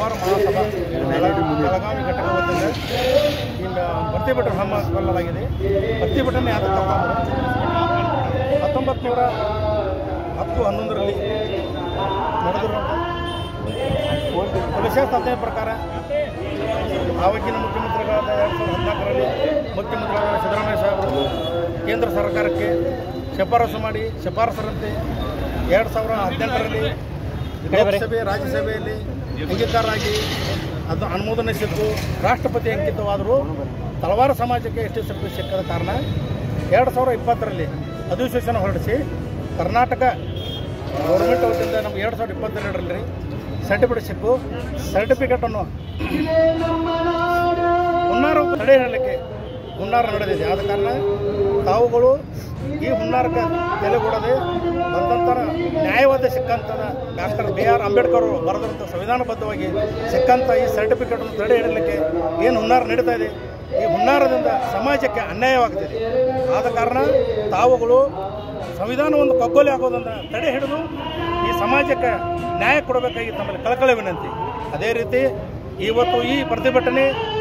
ಹುನ್ನಾರ ಮಹಾಸಭಾ ಬೆಳಗಾವಿ ಘಟಕ ವತಿಯಿಂದ ಇನ್ನು ಪ್ರತಿಭಟನೆ ಹಮ್ಮಿಕೊಳ್ಳಲಾಗಿದೆ ಪ್ರತಿಭಟನೆ ಯಾತಕ್ಕಪ್ಪ ಅಂದರೆ ಹತ್ತೊಂಬತ್ತು ನೂರ ಹತ್ತು ಹನ್ನೊಂದರಲ್ಲಿ ನಡೆದಿರುವಂಥ ಪೊಲೀಸ್ ಸಾಧನೆ ಪ್ರಕಾರ ಆವಾಗಿನ ಮುಖ್ಯಮಂತ್ರಿಗಳಾದ ಎರಡು ಸಾವಿರದ ಹದಿನಾಲ್ಕರಲ್ಲಿ ಮುಖ್ಯಮಂತ್ರಿಗಳಾದ ಸಿದ್ದರಾಮಯ್ಯ ಸಾಹೇಬರು ಕೇಂದ್ರ ಸರ್ಕಾರಕ್ಕೆ ಶಿಫಾರಸು ಮಾಡಿ ಶಿಫಾರಸರಂತೆ ಎರಡು ಸಾವಿರ ಹದಿನೆಂಟರಲ್ಲಿ ಲೋಕಸಭೆ ರಾಜ್ಯಸಭೆಯಲ್ಲಿ ಅಂಗೀಕಾರ ಆಗಿ ಅದು ಅನುಮೋದನೆ ಸಿಕ್ಕು ರಾಷ್ಟ್ರಪತಿ ಅಂಕಿತವಾದರೂ ತಳವಾರ ಸಮಾಜಕ್ಕೆ ಎಷ್ಟು ಸರ್ಟಿಫಿಕೇಟ್ ಸಿಕ್ಕದ ಕಾರಣ ಎರಡು ಸಾವಿರ ಇಪ್ಪತ್ತರಲ್ಲಿ ಅಧಿಸೂಚನೆ ಹೊರಡಿಸಿ ಕರ್ನಾಟಕ ಗೌರ್ಮೆಂಟ್ ವತಿಯಿಂದ ನಮ್ಗೆ ಎರಡು ಸಾವಿರದ ಇಪ್ಪತ್ತೆರಡರಲ್ಲಿ ಸರ್ಟಿಫಿಕೇಟ್ ಸಿಕ್ಕು ಸರ್ಟಿಫಿಕೇಟನ್ನು ಹುನ್ನಾರ ತಡೆ ಹೇಳಲಿಕ್ಕೆ ಹುನ್ನಾರ ನಡೆದಿದೆ ಆದ ಕಾರಣ ತಾವುಗಳು ಈ ಹುನ್ನಾರಕ್ಕೆ ತಲೆಗೂಡದೆ ಬಂದಂಥ ನ್ಯಾಯವಾದ ಸಿಕ್ಕಂಥದ ಡಾಕ್ಟರ್ ಬಿ ಆರ್ ಅಂಬೇಡ್ಕರ್ ಅವರು ಬರೆದಂಥ ಸಂವಿಧಾನಬದ್ಧವಾಗಿ ಸಿಕ್ಕಂಥ ಈ ಸರ್ಟಿಫಿಕೇಟನ್ನು ತಡೆ ಹಿಡಲಿಕ್ಕೆ ಏನು ಹುನ್ನಾರ ನಡೀತಾ ಇದೆ ಈ ಹುನ್ನಾರದಿಂದ ಸಮಾಜಕ್ಕೆ ಅನ್ಯಾಯವಾಗ್ತಿದೆ ಆದ ಕಾರಣ ತಾವುಗಳು ಸಂವಿಧಾನವನ್ನು ಕಗ್ಗೊಲೆ ಆಗೋದನ್ನು ತಡೆ ಹಿಡಿದು ಈ ಸಮಾಜಕ್ಕೆ ನ್ಯಾಯ ಕೊಡಬೇಕಾಗಿ ತಮ್ಮಲ್ಲಿ ಕಳಕಳಿ ವಿನಂತಿ ಅದೇ ರೀತಿ ಇವತ್ತು ಈ ಪ್ರತಿಭಟನೆ